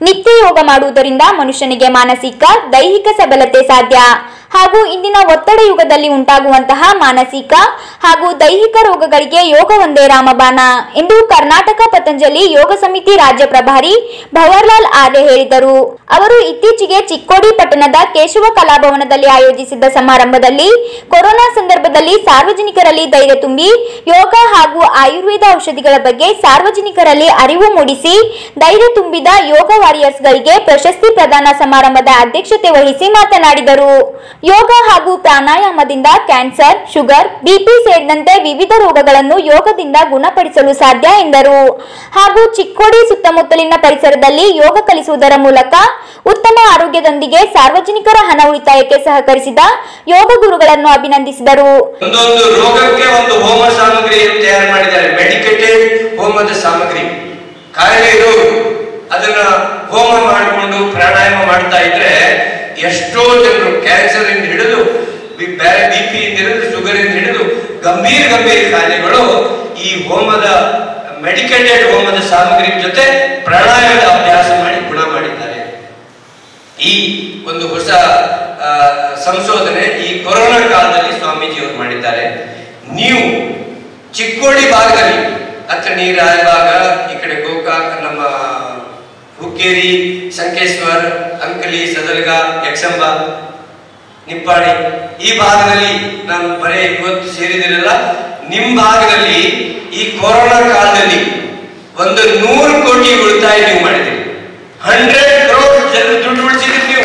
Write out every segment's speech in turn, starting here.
ನಿತ್ಯ ಯೋಗ ಮಾಡುವುದರಿಂದ ಮನುಷ್ಯನಿಗೆ ಮಾನಸಿಕ ದೈಹಿಕ ಸಬಲತೆ ಸಾಧ್ಯ ಹಾಗೂ ಇಂದಿನ ಒತ್ತಡ ಯುಗದಲ್ಲಿ ಉಂಟಾಗುವಂತಹ ಮಾನಸಿಕ ಹಾಗೂ ದೈಹಿಕ ರೋಗಗಳಿಗೆ ಯೋಗ ಒಂದೇ ರಾಮಬಾಣ ಎಂದು ಕರ್ನಾಟಕ ಪತಂಜಲಿ ಯೋಗ ಸಮಿತಿ ರಾಜ್ಯ ಪ್ರಭಾರಿ ಭವರ್ಲಾಲ್ ಆರ್ಯ ಹೇಳಿದರು ಅವರು ಇತ್ತೀಚೆಗೆ ಚಿಕ್ಕೋಡಿ ಪಟ್ಟಣದ ಕೇಶವ ಕಲಾಭವನದಲ್ಲಿ ಆಯೋಜಿಸಿದ್ದ ಸಮಾರಂಭದಲ್ಲಿ ಕೊರೋನಾ ಸಂದರ್ಭದಲ್ಲಿ ಸಾರ್ವಜನಿಕರಲ್ಲಿ ಧೈರ್ಯ ತುಂಬಿ ಯೋಗ ಹಾಗೂ ಆಯುರ್ವೇದ ಔಷಧಿಗಳ ಬಗ್ಗೆ ಸಾರ್ವಜನಿಕರಲ್ಲಿ ಅರಿವು ಮೂಡಿಸಿ ಧೈರ್ಯ ತುಂಬಿದ ಯೋಗ ವಾರಿಯರ್ಸ್ಗಳಿಗೆ ಪ್ರಶಸ್ತಿ ಪ್ರದಾನ ಸಮಾರಂಭದ ಅಧ್ಯಕ್ಷತೆ ವಹಿಸಿ ಮಾತನಾಡಿದರು ಯೋಗ ಹಾಗೂ ಪ್ರಾಣಾಯಾಮದಿಂದ ಕ್ಯಾನ್ಸರ್ ಶುಗರ್ ಬಿಪಿ ಸೇರಿದಂತೆ ವಿವಿಧ ರೋಗಗಳನ್ನು ಯೋಗದಿಂದ ಗುಣಪಡಿಸಲು ಸಾಧ್ಯ ಎಂದರು ಹಾಗೂ ಚಿಕ್ಕೋಡಿ ಸುತ್ತಮುತ್ತಲಿನ ಪರಿಸರದಲ್ಲಿ ಯೋಗ ಕಲಿಸುವುದರ ಮೂಲಕ ಉತ್ತಮ ಆರೋಗ್ಯದೊಂದಿಗೆ ಸಾರ್ವಜನಿಕರ ಹಣ ಉಳಿತಾಯಕ್ಕೆ ಸಹಕರಿಸಿದ ಯೋಗ ಗುರುಗಳನ್ನು ಅಭಿನಂದಿಸಿದರು ಒಂದೊಂದು ರೋಗಕ್ಕೆ ಒಂದು ಹೋಮ ಸಾಮಗ್ರಿಯನ್ನು ತಯಾರು ಮಾಡಿದ್ದಾರೆ ಮೆಡಿಕೇಟೆಡ್ ಹೋಮದ ಸಾಮಗ್ರಿ ಕಾಯಿಲೆ ಇರೋರು ಅದನ್ನ ಹೋಮ ಮಾಡಿಕೊಂಡು ಪ್ರಾಣಾಯಾಮ ಮಾಡ್ತಾ ಇದ್ರೆ ಎಷ್ಟೋ ಜನರು ಕ್ಯಾನ್ಸರ್ ಇಂದ ಹಿಡಿದು ಬಿ- ಬೇರೆ ಬಿ ಪಿ ಇಂದ ಹಿಡಿದು ಶುಗರ್ ಇಂದ ಹಿಡಿದು ಗಂಭೀರ ಗಂಭೀರ ಕಾಯಿಲೆಗಳು ಈ ಹೋಮದ ಮೆಡಿಕೇಟೆಡ್ ಹೋಮದ ಸಾಮಗ್ರಿ ಜೊತೆ ಪ್ರಾಣಾಯಾಮದ ಅಭ್ಯಾಸ ಮಾಡಿ ಗುಣ ಮಾಡಿದ್ದಾರೆ ಈ ಒಂದು ಹೊಸ ಆ, ಸಂಶೋಧನೆ ಈ ಕೊರೋನಾ ಕಾಲದಲ್ಲಿ ಸ್ವಾಮೀಜಿಯವರು ಮಾಡಿದ್ದಾರೆ ನೀವು ಚಿಕ್ಕೋಡಿ ಭಾಗದಲ್ಲಿ ಹತ್ರ ನೀರಾಯಭಾಗ ಈ ಕಡೆ ಗೋಕಾಕ್ ನಮ್ಮ ಹುಕ್ಕೇರಿ ಸಂಕೇಶ್ವರ್ ಅಂಕಲಿ ಸದಲ್ಗ ಯಕ್ಷಂಬ ನಿಪ್ಪಾಣಿ ಈ ಭಾಗದಲ್ಲಿ ನಾನು ಬರೇ ಇವತ್ತು ಸೇರಿದಿರಲ್ಲ ನಿಮ್ ಭಾಗದಲ್ಲಿ ಈ ಕೊರೋನಾ ಕಾಲದಲ್ಲಿ ಒಂದು ನೂರು ಕೋಟಿ ಉಳಿತಾಯ ನೀವು ಮಾಡಿದ್ದೀರಿ ಹಂಡ್ರೆಡ್ ಕ್ರೋಡ್ ಜನರು ದುಡ್ಡು ಉಳಿಸಿದ್ರಿ ನೀವು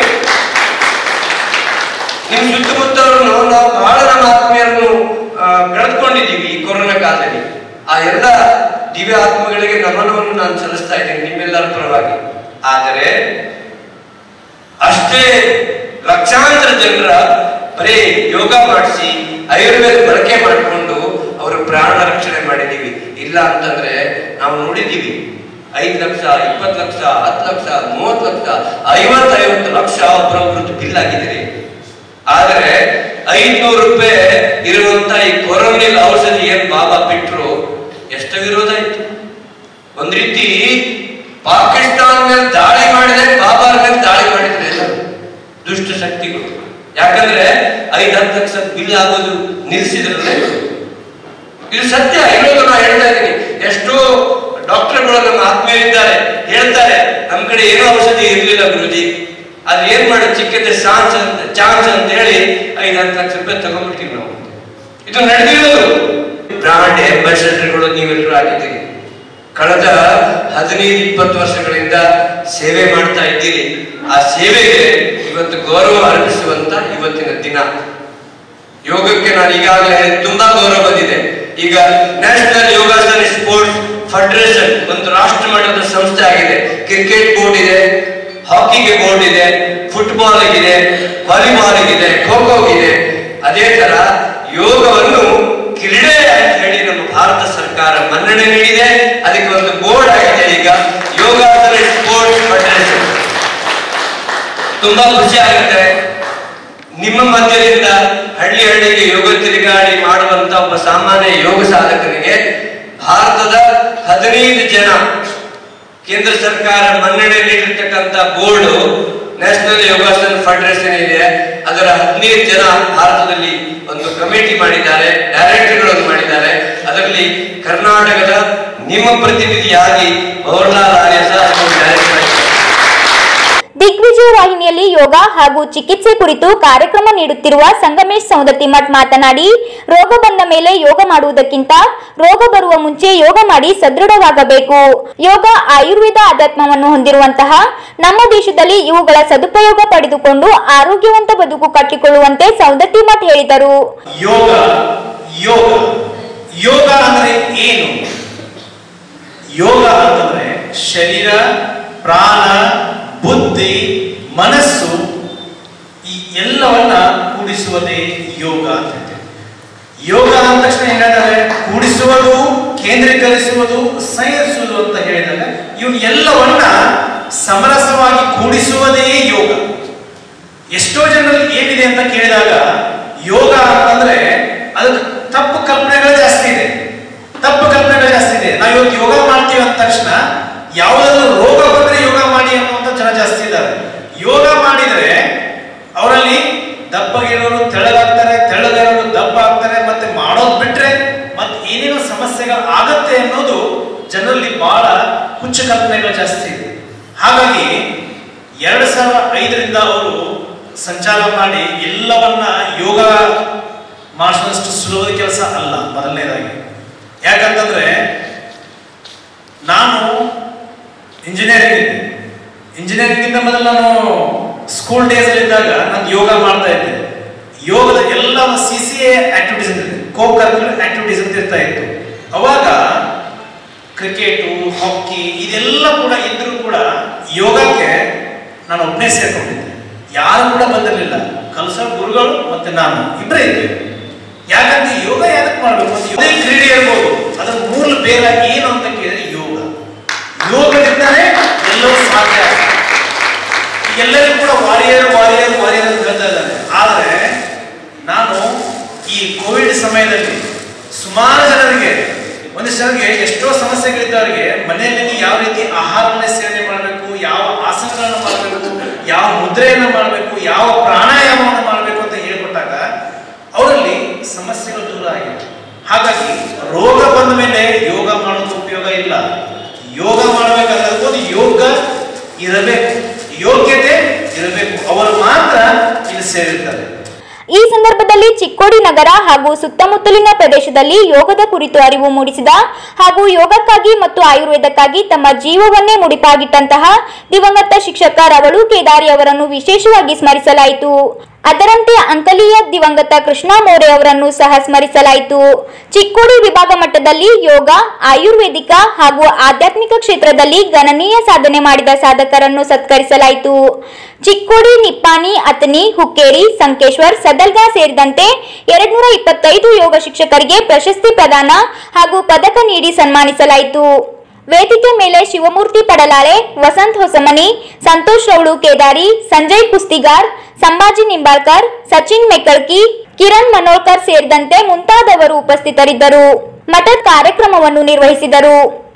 ನಿಮ್ ಸುತ್ತಮುತ್ತವನ್ನು ನಾವು ಬಹಳ ನಮ್ಮ ಆತ್ಮೀಯರನ್ನು ಆ, ಕಳೆದುಕೊಂಡಿದ್ದೀವಿ ಈ ಕೊರೋನಾ ಕಾಲದಲ್ಲಿ ಆ ಎಲ್ಲ ದಿವ್ಯ ಆತ್ಮಗಳಿಗೆ ನಮನವನ್ನು ನಾನು ಸಲ್ಲಿಸ್ತಾ ಇದ್ದೇನೆ ನಿಮ್ಮೆಲ್ಲರ ಪರವಾಗಿ ಆದರೆ ಅಷ್ಟೇ ಲಕ್ಷಾಂತರ ಜನರ ಬರೀ ಯೋಗ ಮಾಡಿಸಿ ಆಯುರ್ವೇದ ಬಳಕೆ ಮಾಡಿಕೊಂಡು ಅವರ ಪ್ರಾಣ ರಕ್ಷಣೆ ಮಾಡಿದ್ದೀವಿ ಇಲ್ಲ ಅಂತಂದ್ರೆ ನಾವು ನೋಡಿದ್ದೀವಿ ಐದು ಲಕ್ಷ ಇಪ್ಪತ್ತು ಲಕ್ಷ ಹತ್ತು ಲಕ್ಷ ಮೂವತ್ತು ಲಕ್ಷ ಐವತ್ತೈವತ್ತು ಲಕ್ಷ ಒಬ್ಬರೊಬ್ಬರದ್ದು ಬಿಲ್ ಆಗಿದ್ದೀರಿ ಆದರೆ ಐದ್ನೂರು ರೂಪಾಯಿ ಇರುವಂತ ಈ ಕೊರೋನಿಲ್ ಔಷಧಿ ಏನ್ ಬಾಬಾ ಬಿಟ್ರು ಎಷ್ಟು ವಿರೋಧ ಇತ್ತು ಒಂದ್ ರೀತಿ ಪಾಕಿಸ್ತಾನ ಮೇಲೆ ದಾಳಿ ಮಾಡಿದ್ರೆ ಬಾಬಾ ಮೇಲೆ ದಾಳಿ ಮಾಡಿದ್ರೆ ಎಲ್ಲ ದುಷ್ಟ ಶಕ್ತಿಗಳು ಯಾಕಂದ್ರೆ ಐದ್ ಹತ್ತು ಲಕ್ಷ ಬಿಲ್ ಆಗೋದು ನಿಲ್ಲಿಸಿದ್ರಲ್ಲ ಇದು ಸತ್ಯ ಇರೋದು ನಾ ಹೇಳ್ತಾ ಇದ್ದೀನಿ ಎಷ್ಟೋ ಡಾಕ್ಟರ್ಗಳು ನಮ್ಮ ಆತ್ಮೀಯರಿದ್ದಾರೆ ಹೇಳ್ತಾರೆ ನಮ್ ಕಡೆ ಏನೋ ಔಷಧಿ ಇರ್ಲಿಲ್ಲ ಗುರುಜಿ ಅದ್ ಏನ್ ಮಾಡೋದು ಚಿಕ್ಕದ ಚಾನ್ಸ್ ಅಂತ ಚಾನ್ಸ್ ಅಂತ ಹೇಳಿ ಐದು ಹತ್ತು ಲಕ್ಷ ರೂಪಾಯಿ ತಗೊಂಡ್ಬಿಡ್ತೀವಿ ನಾವು ಇದು ನಡೆದಿರೋದು ಬ್ರಾಂಡ್ ಅಂಬಾಸಿಡರ್ಗಳು ನೀವೆಲ್ಲರೂ ಆಗಿದ್ದೀರಿ ಕಳೆದ ಹದಿನೈದು ಇಪ್ಪತ್ತು ವರ್ಷಗಳಿಂದ ಸೇವೆ ಮಾಡ್ತಾ ಇದ್ದೀರಿ ಆ ಸೇವೆಗೆ ಇವತ್ತು ಗೌರವ ಅರ್ಪಿಸುವಂತ ಇವತ್ತಿನ ದಿನ ಯೋಗಕ್ಕೆ ನಾನು ಈಗಾಗಲೇ ಹೇಳಿದ ತುಂಬಾ ಗೌರವ ಬಂದಿದೆ ಈಗ ನ್ಯಾಷನಲ್ ಯೋಗಾಸನ ಸ್ಪೋರ್ಟ್ಸ್ ಫೆಡರೇಷನ್ ಒಂದು ರಾಷ್ಟ್ರ ಮಟ್ಟದ ಸಂಸ್ಥೆ ಆಗಿದೆ ಕ್ರಿಕೆಟ್ ಬೋರ್ಡ್ ಇದೆ ಹಾಕಿಗೆ ಬೋರ್ಡ್ ಇದೆ ಫುಟ್ಬಾಲ್ ಇದೆ ವಾಲಿಬಾಲ್ ಇದೆ ಖೋ ಖೋ ಇದೆ ಅದೇ ತರ ಯೋಗವನ್ನು ಕ್ರೀಡೆ ಅಂತ ಹೇಳಿ ನಮ್ಮ ಭಾರತ ಸರ್ಕಾರ ಮನ್ನಣೆ ನೀಡಿದೆ ಅದಕ್ಕೆ ಒಂದು ಬೋರ್ಡ್ ಆಗಿದೆ ಈಗ ಯೋಗಾಸನ ಸ್ಪೋರ್ಟ್ಸ್ ಫೆಡರೇಷನ್ ತುಂಬಾ ಖುಷಿ ಆಗುತ್ತೆ ನಿಮ್ಮ ಮಧ್ಯದಿಂದ ಹಳ್ಳಿ ಹಳ್ಳಿಗೆ ಯೋಗ ತಿರುಗಾಡಿ ಮಾಡುವಂತ ಒಬ್ಬ ಸಾಮಾನ್ಯ ಯೋಗ ಸಾಧಕನಿಗೆ ಭಾರತದ ಹದಿನೈದು ಜನ ಕೇಂದ್ರ ಸರ್ಕಾರ ಮನ್ನಣೆ ನೀಡಿರ್ತಕ್ಕಂಥ ಬೋರ್ಡ್ ನ್ಯಾಷನಲ್ ಯೋಗಾಸನ ಫೆಡರೇಷನ್ ಇದೆ ಅದರ ಹದಿನೈದು ಜನ ಭಾರತದಲ್ಲಿ ಒಂದು ಕಮಿಟಿ ಮಾಡಿದ್ದಾರೆ ಡೈರೆಕ್ಟರ್ಗಳನ್ನು ಮಾಡಿದ್ದಾರೆ ಅದರಲ್ಲಿ ಕರ್ನಾಟಕದ ನಿಮ್ಮ ಪ್ರತಿನಿಧಿಯಾಗಿ ಭವರ್ಲಾಲ್ ಆರ್ಯ ಸಹ ಒಂದು ಡೈರೆಕ್ಟರ್ ಆಗಿದ್ದಾರೆ. ದಿಗ್ವಿಜಯ ವಾಹಿನಿಯಲ್ಲಿ ಯೋಗ ಹಾಗೂ ಚಿಕಿತ್ಸೆ ಕುರಿತು ಕಾರ್ಯಕ್ರಮ ನೀಡುತ್ತಿರುವ ಸಂಗಮೇಶ್ ಸೌದತ್ತಿ ಮಠ್ ಮಾತನಾಡಿ ರೋಗ ಬಂದ ಮೇಲೆ ಯೋಗ ಮಾಡುವುದಕ್ಕಿಂತ ರೋಗ ಬರುವ ಮುಂಚೆ ಯೋಗ ಮಾಡಿ ಸದೃಢವಾಗಬೇಕು ಯೋಗ ಆಯುರ್ವೇದ ಆಧ್ಯಾತ್ಮವನ್ನು ಹೊಂದಿರುವಂತಹ ನಮ್ಮ ದೇಶದಲ್ಲಿ ಇವುಗಳ ಸದುಪಯೋಗ ಪಡೆದುಕೊಂಡು ಆರೋಗ್ಯವಂತ ಬದುಕು ಕಟ್ಟಿಕೊಳ್ಳುವಂತೆ ಸೌದತ್ತಿ ಮಠ್ ಹೇಳಿದರು ಯೋಗ ಯೋಗ ಯೋಗ ಅಂದ್ರೆ ಏನು ಯೋಗ ಅಂತಂದ್ರೆ ಶರೀರ ಪ್ರಾಣ ಬುದ್ಧಿ ಮನಸ್ಸು ಈ ಎಲ್ಲವನ್ನ ಕೂಡಿಸುವುದೇ ಯೋಗ ಅಂತ ಹೇಳ್ತೇವೆ ಯೋಗ ಅಂದ ತಕ್ಷಣ ಏನಾದ್ರೆ ಕೂಡಿಸುವುದು ಕೇಂದ್ರೀಕರಿಸುವುದು ಸಂಯೋಜಿಸುವುದು ಅಂತ ಹೇಳಿದಾಗ ಇವು ಎಲ್ಲವನ್ನ ಸಮರಸವಾಗಿ ಕೂಡಿಸುವುದೇ ಯೋಗ ಎಷ್ಟೋ ಜನರಲ್ಲಿ ಏನಿದೆ ಅಂತ ಕೇಳಿದಾಗ ಯೋಗ ಅಂತಂದ್ರೆ ಅದಕ್ಕೆ ತಪ್ಪು ಕಲ್ಪನೆಗಳು ಜಾಸ್ತಿ ಇದೆ ತಪ್ಪು ಕಲ್ಪನೆಗಳು ಜಾಸ್ತಿ ಇದೆ ನಾವು ಇವತ್ತು ಯೋಗ ಮಾಡ್ತೀವಿ ಅಂದ ತಕ್ಷಣ ಯಾವುದಾದ್ರು ರೋಗ ಬಂದ್ರೆ ಯೋಗ ಮಾಡಿ ಅನ್ನುವಂಥದ್ದು ಜಾಸ್ತಿ ಇದ್ದಾರೆ ಯೋಗ ಮಾಡಿದರೆ ಅವರಲ್ಲಿ ದಪ್ಪಗಿರೋರು ತೆಳ್ಳಗಾಗ್ತಾರೆ ತೆಳ್ಳಗಿರೋರು ದಪ್ಪ ಆಗ್ತಾರೆ ಮತ್ತೆ ಮಾಡೋದು ಬಿಟ್ರೆ ಮತ್ತೆ ಏನೇನು ಸಮಸ್ಯೆಗಳು ಆಗತ್ತೆ ಅನ್ನೋದು ಜನರಲ್ಲಿ ಬಹಳ ಹುಚ್ಚು ಕಲ್ಪನೆಗಳು ಜಾಸ್ತಿ ಇದೆ ಹಾಗಾಗಿ ಎರಡು ಸಾವಿರದ ಐದರಿಂದ ಅವರು ಸಂಚಾರ ಮಾಡಿ ಎಲ್ಲವನ್ನ ಯೋಗ ಮಾಡಿಸುವಷ್ಟು ಸುಲಭದ ಕೆಲಸ ಅಲ್ಲ ಮೊದಲನೇದಾಗಿ ಯಾಕಂತಂದ್ರೆ ನಾನು ಇಂಜಿನಿಯರಿಂಗ್ ಇದ್ದೆ ಇಂಜಿನಿಯರಿಂಗ್ ಇಂದ ಮೊದಲು ನಾನು ಸ್ಕೂಲ್ ಡೇಸ್ ಅಲ್ಲಿ ಇದ್ದಾಗ ನಾನು ಯೋಗ ಮಾಡ್ತಾ ಇದ್ದೆ ಯೋಗದ ಎಲ್ಲ ಸಿ ಸಿ ಎ ಆಕ್ಟಿವಿಟೀಸ್ ಅಂತ ಇದೆ ಕೋ ಕರಿಕ್ಯುಲರ್ ಆಕ್ಟಿವಿಟೀಸ್ ಅಂತ ಇರ್ತಾ ಇತ್ತು ಅವಾಗ ಕ್ರಿಕೆಟು ಹಾಕಿ ಇದೆಲ್ಲ ಕೂಡ ಇದ್ರೂ ಕೂಡ ಯೋಗಕ್ಕೆ ನಾನು ಒಬ್ಬನೇ ಸೇರ್ಕೊಂಡಿದ್ದೆ ಯಾರು ಕೂಡ ಬಂದಿರಲಿಲ್ಲ ಕಲಿಸೋ ಗುರುಗಳು ಮತ್ತೆ ನಾನು ಇಬ್ಬರೇ ಇದ್ವಿ ಯಾಕಂದ್ರೆ ಯೋಗ ಯಾಕೆ ಮಾಡಬೇಕು ಅಂತ ಯಾವುದೇ ಕ್ರೀಡೆ ಇರ್ಬೋದು ಅದರ ಮೂಲ ಬೇರ ಏನು ಅಂತ ಕೇಳಿದ್ರೆ ಯೋಗ ಯೋಗದಿಂದಲೇ ಎಲ್ಲವೂ ಸಾಧ್ಯ ಎಲ್ಲರಿಗೂ ಕೂಡ ವಾರಿಯರ್ ವಾರಿಯರ್ ವಾರಿಯರ್ ಅಂತ ಹೇಳ್ತಾ ಇದ್ದಾರೆ ಆದರೆ ನಾನು ಈ ಕೋವಿಡ್ ಸಮಯದಲ್ಲಿ ಸುಮಾರು ಜನರಿಗೆ ಒಂದಿಷ್ಟು ಜನರಿಗೆ ಎಷ್ಟೋ ಸಮಸ್ಯೆಗಳಿದ್ದವರಿಗೆ ಮನೆಯಲ್ಲಿ ಯಾವ ರೀತಿ ಆಹಾರವನ್ನ ಸೇವನೆ ಮಾಡಬೇಕು ಯಾವ ಆಸನಗಳನ್ನು ಮಾಡಬೇಕು ಯಾವ ಮುದ್ರೆಯನ್ನು ಮಾಡಬೇಕು ಯಾವ ಪ್ರಾಣಾಯಾಮವನ್ನು ಮಾಡಬೇಕು ಅಂತ ಹೇಳ್ಕೊಟ್ಟಾಗ ಅವರಲ್ಲಿ ಸಮಸ್ಯೆಗಳು ದೂರ ಆಗಿದೆ ಹಾಗಾಗಿ ರೋಗ ಬಂದ ಮೇಲೆ ಯೋಗ ಮಾಡೋದು ಉಪಯೋಗ ಇಲ್ಲ ಯೋಗ ಮಾಡಬೇಕಾದ್ರೆ ಒಂದು ಯೋಗ ಇರಬೇಕು ಯೋಗ್ಯತೆ ಇರಬೇಕು ಅವರು ಮಾತ್ರ ಇಲ್ಲಿ ಸೇರಿರ್ತಾರೆ ಈ ಸಂದರ್ಭದಲ್ಲಿ ಚಿಕ್ಕೋಡಿ ನಗರ ಹಾಗೂ ಸುತ್ತಮುತ್ತಲಿನ ಪ್ರದೇಶದಲ್ಲಿ ಯೋಗದ ಕುರಿತು ಅರಿವು ಮೂಡಿಸಿದ ಹಾಗೂ ಯೋಗಕ್ಕಾಗಿ ಮತ್ತು ಆಯುರ್ವೇದಕ್ಕಾಗಿ ತಮ್ಮ ಜೀವವನ್ನೇ ಮುಡಿಪಾಗಿಟ್ಟಂತಹ ದಿವಂಗತ ಶಿಕ್ಷಕ ರವಳು ಕೇದಾರಿ ಅವರನ್ನು ವಿಶೇಷವಾಗಿ ಸ್ಮರಿಸಲಾಯಿತು ಅದರಂತೆ ಅಂಕಲಿಯ ದಿವಂಗತ ಕೃಷ್ಣ ಮೋರೆ ಅವರನ್ನು ಸಹ ಸ್ಮರಿಸಲಾಯಿತು ಚಿಕ್ಕೋಡಿ ವಿಭಾಗ ಮಟ್ಟದಲ್ಲಿ ಯೋಗ ಆಯುರ್ವೇದಿಕ ಹಾಗೂ ಆಧ್ಯಾತ್ಮಿಕ ಕ್ಷೇತ್ರದಲ್ಲಿ ಗಣನೀಯ ಸಾಧನೆ ಮಾಡಿದ ಸಾಧಕರನ್ನು ಸತ್ಕರಿಸಲಾಯಿತು ಚಿಕ್ಕೋಡಿ ನಿಪ್ಪಾಣಿ ಅತನಿ ಹುಕ್ಕೇರಿ ಸಂಕೇಶ್ವರ್ ಸದಲ್ಗಾ ಸೇರಿದಂತೆ ಎರಡ್ನೂರ ಇಪ್ಪತ್ತೈದು ಯೋಗ ಶಿಕ್ಷಕರಿಗೆ ಪ್ರಶಸ್ತಿ ಪ್ರದಾನ ಹಾಗೂ ಪದಕ ನೀಡಿ ಸನ್ಮಾನಿಸಲಾಯಿತು ವೇದಿಕೆ ಮೇಲೆ ಶಿವಮೂರ್ತಿ ಪಡಲಾಳೆ ವಸಂತ್ ಹೊಸಮನಿ ಸಂತೋಷ್ ರೌಳು ಕೇದಾರಿ ಸಂಜಯ್ ಕುಸ್ತಿಗಾರ್ ಸಂಭಾಜಿ ನಿಂಬಾಳ್ಕರ್ ಸಚಿನ್ ಮೆಕ್ಕಳ್ಕಿ ಕಿರಣ್ ಮನೋಳ್ಕರ್ ಸೇರಿದಂತೆ ಮುಂತಾದವರು ಉಪಸ್ಥಿತರಿದ್ದರು ಮಠದ ಕಾರ್ಯಕ್ರಮವನ್ನು ನಿರ್ವಹಿಸಿದರು